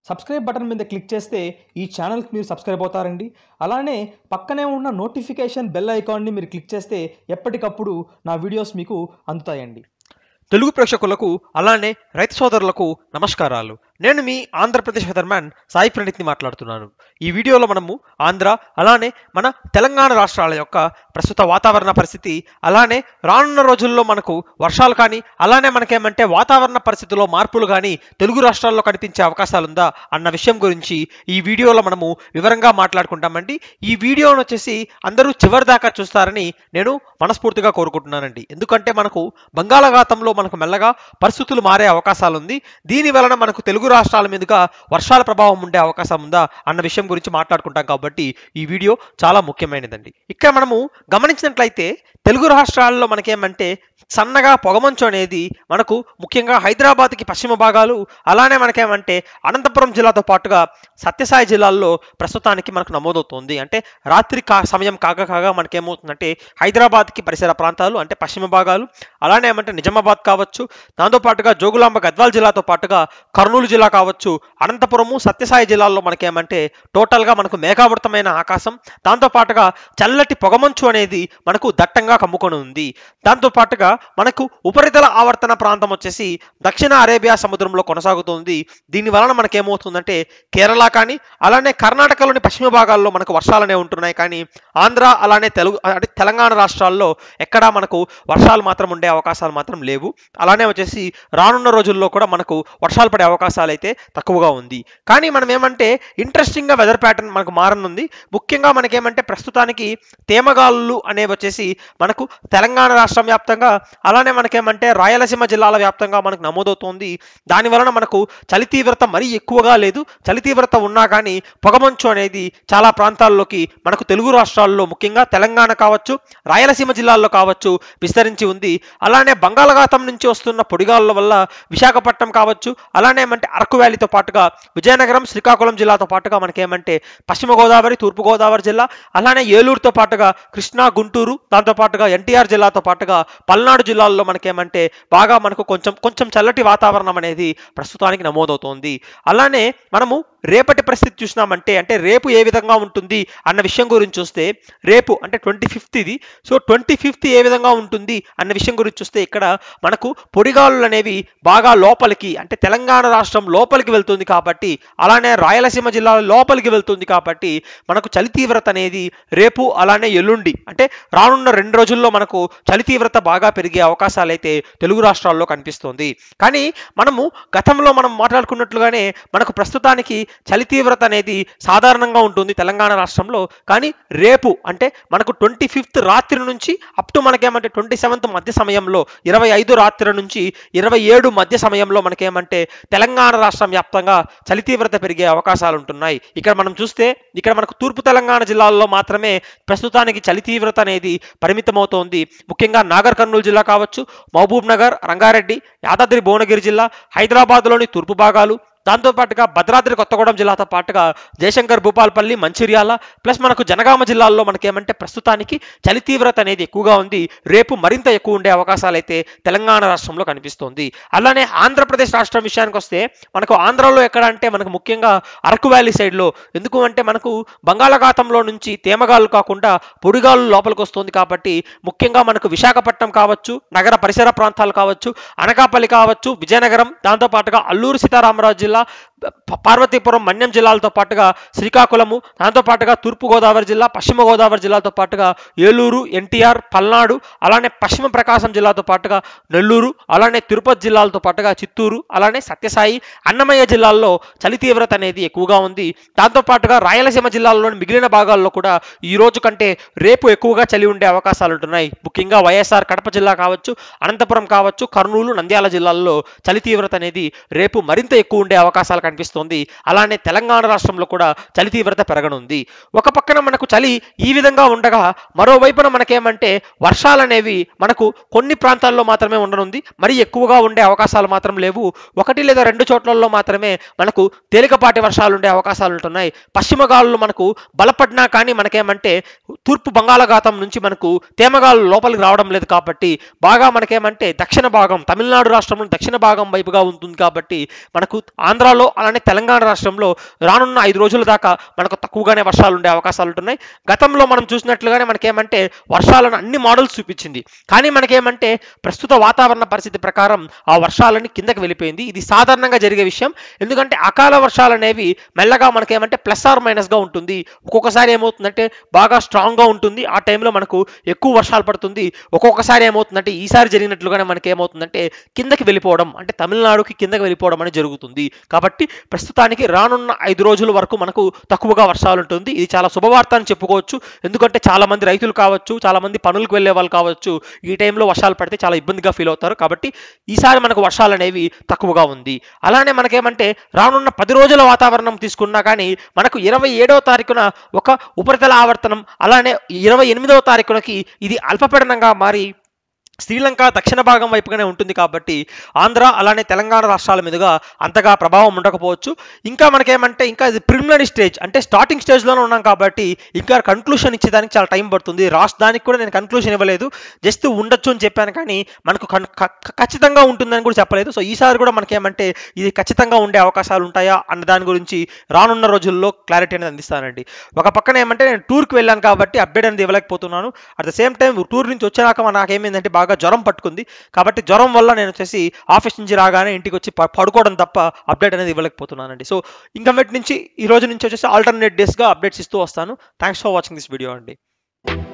subscribe button మీద click చేస్తే ఈ ఛానల్కి మీరు సబ్స్క్రైబ్ అవుతారండి అలానే పక్కనే ఉన్న నోటిఫికేషన్ బెల్ ఐకాన్ని మీరు క్లిక్ చేస్తే ఎప్పటికప్పుడు నా వీడియోస్ మీకు అందుతాయండి తెలుగు ప్రేక్షకులకు అలానే రైతు సోదరులకు నమస్కారాలు నేను మీ ఆంధ్రప్రదేశ్ వెదర్మ్యాన్ సాయి ప్రణీత్ని మాట్లాడుతున్నాను ఈ వీడియోలో మనము ఆంధ్ర అలానే మన తెలంగాణ రాష్ట్రాల యొక్క ప్రస్తుత వాతావరణ పరిస్థితి అలానే రానున్న రోజుల్లో మనకు వర్షాలు కానీ అలానే మనకేమంటే వాతావరణ పరిస్థితిలో మార్పులు కానీ తెలుగు రాష్ట్రాల్లో కనిపించే అవకాశాలు ఉందా అన్న విషయం గురించి ఈ వీడియోలో మనము వివరంగా మాట్లాడుకుంటామండి ఈ వీడియోను వచ్చేసి అందరూ చివరి దాకా చూస్తారని నేను మనస్ఫూర్తిగా కోరుకుంటున్నానండి ఎందుకంటే మనకు బంగాళాఖాతంలో మనకు మెల్లగా పరిస్థితులు మారే అవకాశాలు ఉంది దీని వలన మనకు తెలుగు రాష్ట్రాల మీదుగా వర్షాల ప్రభావం ఉండే అవకాశం ఉందా అన్న విషయం గురించి మాట్లాడుకుంటాం కాబట్టి ఈ వీడియో చాలా ముఖ్యమైనదండి ఇక్కడ మనము గమనించినట్లయితే తెలుగు రాష్ట్రాల్లో మనకేమంటే సన్నగా పొగమంచు అనేది మనకు ముఖ్యంగా హైదరాబాద్కి పశ్చిమ భాగాలు అలానే మనకేమంటే అనంతపురం జిల్లాతో పాటుగా సత్యసాయి జిల్లాల్లో ప్రస్తుతానికి మనకు నమోదవుతుంది అంటే రాత్రి కా సమయం కాక కాగా మనకేమవుతుందంటే హైదరాబాద్కి పరిసర ప్రాంతాలు అంటే పశ్చిమ భాగాలు అలానే ఏమంటే నిజామాబాద్ కావచ్చు దాంతోపాటుగా జోగులాంబ గద్వాల్ జిల్లాతో పాటుగా కర్నూలు జిల్లా కావచ్చు అనంతపురము సత్యసాయి జిల్లాల్లో మనకేమంటే టోటల్గా మనకు మేఘావృతమైన ఆకాశం దాంతోపాటుగా చల్లటి పొగమంచు అనేది మనకు దట్టంగా కమ్ముకొని ఉంది దాంతోపాటుగా మనకు ఉపరితల ఆవర్తన ప్రాంతం వచ్చేసి దక్షిణ అరేబియా సముద్రంలో కొనసాగుతుంది దీని వలన మనకేమవుతుందంటే కేరళ కానీ అలానే కర్ణాటకలోని పశ్చిమ భాగాల్లో మనకు వర్షాలనే ఉంటున్నాయి కానీ ఆంధ్ర అలానే తెలుగు అంటే తెలంగాణ రాష్ట్రాల్లో ఎక్కడా మనకు వర్షాలు మాత్రం ఉండే అవకాశాలు మాత్రం లేవు అలానే వచ్చేసి రానున్న రోజుల్లో కూడా మనకు వర్షాలు పడే అవకాశాలు అయితే తక్కువగా ఉంది కానీ మనం ఏమంటే ఇంట్రెస్టింగ్గా వెదర్ ప్యాటర్న్ మనకు మారనుంది ముఖ్యంగా మనకేమంటే ప్రస్తుతానికి తేమగాలులు అనేవి వచ్చేసి మనకు తెలంగాణ రాష్ట్రం వ్యాప్తంగా అలానే మనకేమంటే రాయలసీమ జిల్లాల వ్యాప్తంగా మనకు నమోదవుతోంది దాని వలన మనకు చలి తీవ్రత మరీ ఎక్కువగా లేదు చలి తీవ్రత ఉన్నా కానీ పొగమంచు అనేది చాలా ప్రాంతాల్లోకి మనకు తెలుగు రాష్ట్రాల్లో ముఖ్యంగా తెలంగాణ కావచ్చు రాయలసీమ జిల్లాల్లో కావచ్చు విస్తరించి ఉంది అలానే బంగాళాఖాతం నుంచి వస్తున్న పొడిగాళ్ళ వల్ల విశాఖపట్నం కావచ్చు అలానే ఏమంటే అరకు వ్యాలీతో పాటుగా విజయనగరం శ్రీకాకుళం జిల్లాతో పాటుగా మనకేమంటే పశ్చిమ గోదావరి తూర్పు గోదావరి జిల్లా అలానే ఏలూరుతో పాటుగా కృష్ణా గుంటూరు దాంతో పాటుగా ఎన్టీఆర్ జిల్లాతో పాటుగా పల్నాడు జిల్లాల్లో మనకేమంటే బాగా మనకు కొంచెం కొంచెం చల్లటి వాతావరణం అనేది ప్రస్తుతానికి నమోదవుతోంది అలానే మనము రేపటి పరిస్థితి చూసినామంటే అంటే రేపు ఏ విధంగా ఉంటుంది అన్న విషయం గురించి చూస్తే రేపు అంటే ట్వంటీ ఫిఫ్త్ ఇది సో ట్వంటీ ఫిఫ్త్ ఏ విధంగా ఉంటుంది అన్న విషయం గురించి చూస్తే ఇక్కడ మనకు పొడిగాలులు అనేవి బాగా లోపలికి అంటే తెలంగాణ రాష్ట్రం లోపలికి వెళ్తుంది కాబట్టి అలానే రాయలసీమ జిల్లా లోపలికి వెళ్తుంది కాబట్టి మనకు చలి తీవ్రత అనేది రేపు అలానే ఎల్లుండి అంటే రానున్న రెండు రోజుల్లో మనకు చలి తీవ్రత బాగా పెరిగే అవకాశాలు అయితే తెలుగు రాష్ట్రాల్లో కనిపిస్తుంది కానీ మనము గతంలో మనం మాట్లాడుకున్నట్లుగానే మనకు ప్రస్తుతానికి చలి తీవ్రత అనేది సాధారణంగా ఉంటుంది తెలంగాణ రాష్ట్రంలో కానీ రేపు అంటే మనకు ట్వంటీ ఫిఫ్త్ రాత్రి నుంచి అప్ టు మనకేమంటే ట్వంటీ సెవెంత్ మధ్య సమయంలో ఇరవై ఐదు రాత్రి నుంచి ఇరవై ఏడు మధ్య సమయంలో మనకేమంటే తెలంగాణ రాష్ట్రం వ్యాప్తంగా చలి తీవ్రత పెరిగే అవకాశాలు ఉంటున్నాయి ఇక్కడ మనం చూస్తే ఇక్కడ మనకు తూర్పు తెలంగాణ జిల్లాల్లో మాత్రమే ప్రస్తుతానికి చలి తీవ్రత అనేది పరిమితమవుతోంది ముఖ్యంగా నాగర్ కర్నూలు జిల్లా కావచ్చు మహబూబ్ నగర్ రంగారెడ్డి యాదాద్రి భువనగిరి జిల్లా హైదరాబాద్లోని తూర్పు భాగాలు దాంతోపాటుగా భద్రాద్రి కొత్తగూడెం జిల్లాతో పాటుగా జయశంకర్ భూపాల్పల్లి మంచిర్యాల ప్లస్ మనకు జనగామ జిల్లాల్లో మనకేమంటే ప్రస్తుతానికి చలి తీవ్రత అనేది ఎక్కువగా ఉంది రేపు మరింత ఎక్కువ ఉండే అవకాశాలు అయితే తెలంగాణ రాష్ట్రంలో కనిపిస్తోంది అలానే ఆంధ్రప్రదేశ్ రాష్ట్రం విషయానికి వస్తే మనకు ఆంధ్రాలో ఎక్కడ అంటే మనకు ముఖ్యంగా అరకు వ్యాలీ సైడ్లో ఎందుకు అంటే మనకు బంగాళాఖాతంలో నుంచి తేమగాలు కాకుండా పొడిగాలు లోపలికి వస్తుంది కాబట్టి ముఖ్యంగా మనకు విశాఖపట్నం కావచ్చు నగర పరిసర ప్రాంతాలు కావచ్చు అనకాపల్లి కావచ్చు విజయనగరం దాంతోపాటుగా అల్లూరు సీతారామరాజు జిల్లా ప- పార్వతీపురం మన్యం జిల్లాలతో పాటుగా శ్రీకాకుళము దాంతో పాటుగా తూర్పు గోదావరి జిల్లా పశ్చిమ గోదావరి జిల్లాతో పాటుగా ఏలూరు ఎన్టీఆర్ పల్నాడు అలానే పశ్చిమ ప్రకాశం జిల్లాతో పాటుగా నెల్లూరు అలానే తిరుపతి జిల్లాలతో పాటుగా చిత్తూరు అలానే సత్యసాయి అన్నమయ్య జిల్లాల్లో చలి తీవ్రత అనేది ఎక్కువగా ఉంది దాంతో పాటుగా రాయలసీమ జిల్లాల్లోని మిగిలిన భాగాల్లో కూడా ఈ రోజు కంటే రేపు ఎక్కువగా చలి ఉండే అవకాశాలు ఉంటున్నాయి ముఖ్యంగా వైఎస్ఆర్ కడప జిల్లా కావచ్చు అనంతపురం కావచ్చు కర్నూలు నంద్యాల జిల్లాల్లో చలి తీవ్రత అనేది రేపు మరింత ఎక్కువ ఉండే అవకాశాలు కనిపిస్తోంది అలానే తెలంగాణ రాష్ట్రంలో కూడా చలి తీవ్రత పెరగనుంది ఒక పక్కన మనకు చలి ఈ విధంగా ఉండగా మరోవైపున మనకేమంటే వర్షాలనేవి మనకు కొన్ని ప్రాంతాల్లో మాత్రమే ఉండనుంది మరి ఎక్కువగా ఉండే అవకాశాలు మాత్రం లేవు ఒకటి లేదా రెండు చోట్లలో మాత్రమే మనకు తేలికపాటి వర్షాలు ఉండే అవకాశాలు ఉంటున్నాయి పశ్చిమ గాలులు మనకు బలపడినా కానీ మనకేమంటే తూర్పు బంగాళాఖాతం నుంచి మనకు తేమగాలు లోపలికి రావడం లేదు కాబట్టి బాగా మనకేమంటే దక్షిణ భాగం తమిళనాడు రాష్ట్రంలో దక్షిణ భాగం వైపుగా ఉంటుంది కాబట్టి మనకు ఆంధ్రాలో అలానే తెలంగాణ రాష్ట్రంలో రానున్న ఐదు రోజుల దాకా మనకు తక్కువగానే వర్షాలు ఉండే అవకాశాలు ఉంటున్నాయి గతంలో మనం చూసినట్లుగానే మనకేమంటే వర్షాలను అన్ని మోడల్స్ చూపించింది కానీ మనకేమంటే ప్రస్తుత వాతావరణ పరిస్థితి ప్రకారం ఆ వర్షాలన్నీ కిందకి వెళ్ళిపోయింది ఇది సాధారణంగా జరిగే విషయం ఎందుకంటే అకాల వర్షాలు అనేవి మెల్లగా మనకేమంటే ప్లస్ ఆర్ మైనస్గా ఉంటుంది ఒక్కొక్కసారి ఏమవుతుందంటే బాగా స్ట్రాంగ్గా ఉంటుంది ఆ టైంలో మనకు ఎక్కువ వర్షాలు పడుతుంది ఒక్కొక్కసారి ఏమవుతుందంటే ఈసారి జరిగినట్లుగానే మనకి ఏమవుతుందంటే కిందకి వెళ్ళిపోవడం అంటే తమిళనాడుకి కిందకి వెళ్ళిపోవడం అనేది జరుగుతుంది కాబట్టి ప్రస్తుతానికి రానున్న ఐదు రోజుల వరకు మనకు తక్కువగా వర్షాలు ఉంటుంది ఇది చాలా శుభవార్త అని చెప్పుకోవచ్చు ఎందుకంటే చాలా మంది రైతులు కావచ్చు చాలా మంది పనులకు వెళ్ళే వాళ్ళు కావచ్చు ఈ టైంలో వర్షాలు పడితే చాలా ఇబ్బందిగా ఫీల్ అవుతారు కాబట్టి ఈసారి మనకు వర్షాలు అనేవి తక్కువగా ఉంది అలానే మనకేమంటే రానున్న పది రోజుల వాతావరణం తీసుకున్నా కానీ మనకు ఇరవై ఏడవ తారీఖున ఒక ఉపరితల ఆవర్తనం అలానే ఇరవై ఎనిమిదవ తారీఖునకి ఇది అల్పపీడనంగా మారి శ్రీలంక దక్షిణ భాగం వైపుగానే ఉంటుంది కాబట్టి ఆంధ్ర అలానే తెలంగాణ రాష్ట్రాల మీదుగా అంతగా ప్రభావం ఉండకపోవచ్చు ఇంకా మనకేమంటే ఇంకా ఇది ప్రిలిమినరీ స్టేజ్ అంటే స్టార్టింగ్ స్టేజ్లోనే ఉన్నాం కాబట్టి ఇంకా కన్క్లూషన్ ఇచ్చేదానికి చాలా టైం పడుతుంది రాష్ట్రానికి కూడా నేను కన్క్లూషన్ ఇవ్వలేదు జస్ట్ ఉండొచ్చు అని చెప్పాను కానీ మనకు కన్- క- క- ఖచ్చితంగా ఉంటుందని కూడా చెప్పలేదు సో ఈసారి కూడా మనకేమంటే ఇది ఖచ్చితంగా ఉండే అవకాశాలు ఉంటాయా అన్న దాని గురించి రానున్న రోజుల్లో క్లారిటీ అనేది అందిస్తానండి ఒక పక్కన ఏమంటే నేను టూర్కి వెళ్ళాను కాబట్టి అప్డేట్ అనేది ఇవ్వలేకపోతున్నాను at the same time tour నుంచి వచ్చాక నాకేమైందంటే బాగా జ్వరం పట్టుకుంది కాబట్టి జ్వరం వల్ల నేను వచ్చేసి ఆఫీస్ నుంచి రాగానే ఇంటికి వచ్చి ప- పడుకోవడం తప్ప అప్డేట్ అనేది ఇవ్వలేకపోతున్నానండి సో ఇంకా మెట్ నుంచి ఈ రోజు నుంచి వచ్చేసి ఆల్టర్నేట్ డేస్గా అప్డేట్స్ ఇస్తూ వస్తాను thanks for watching this video అండి